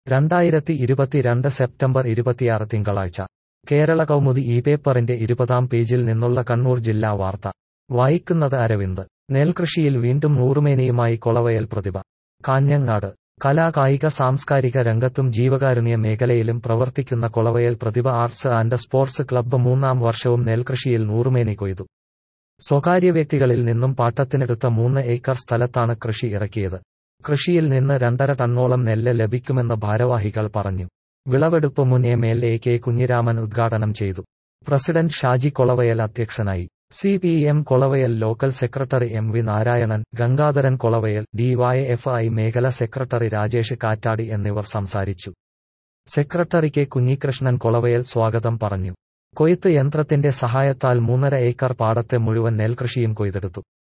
രണ്ടായിരത്തി ഇരുപത്തിരണ്ട് സെപ്റ്റംബർ ഇരുപത്തിയാറ് തിങ്കളാഴ്ച കേരള കൗമുദി ഈ പേപ്പറിന്റെ ഇരുപതാം പേജിൽ നിന്നുള്ള കണ്ണൂർ ജില്ലാ വാർത്ത വായിക്കുന്നത് അരവിന്ദ് നെൽകൃഷിയിൽ വീണ്ടും നൂറുമേനിയുമായി കൊളവയൽ പ്രതിഭ കാഞ്ഞങ്ങാട് കലാ കായിക സാംസ്കാരിക രംഗത്തും ജീവകാരുണ്യ മേഖലയിലും പ്രവർത്തിക്കുന്ന Kolavayal Prathibha arts and sports club മൂന്നാം വർഷവും നെൽകൃഷിയിൽ നൂറുമേനി കൊയ്തു സ്വകാര്യ വ്യക്തികളിൽ നിന്നും പാട്ടത്തിനെടുത്ത മൂന്ന് ഏക്കർ സ്ഥലത്താണ് കൃഷി ഇറക്കിയത് കൃഷിയിൽ നിന്ന് രണ്ടര ടണ്ണോളം നെല്ല് ലഭിക്കുമെന്ന് ഭാരവാഹികൾ പറഞ്ഞു വിളവെടുപ്പ് മുൻ M L A K Kunhiraman ഉദ്ഘാടനം ചെയ്തു പ്രസിഡന്റ് ഷാജി കൊളവയൽ അധ്യക്ഷനായി C P M Kolavayal local secretary M V Narayanan Gangadharan Kolavayal D Y F I മേഖല സെക്രട്ടറി രാജേഷ് കാറ്റാടി എന്നിവർ സംസാരിച്ചു സെക്രട്ടറി കെ കുഞ്ഞികൃഷ്ണൻ കൊളവയൽ സ്വാഗതം പറഞ്ഞു കൊയ്ത്ത് യന്ത്രത്തിന്റെ സഹായത്താൽ മൂന്നര ഏക്കർ പാടത്തെ മുഴുവൻ നെൽകൃഷിയും കൊയ്തെടുത്തു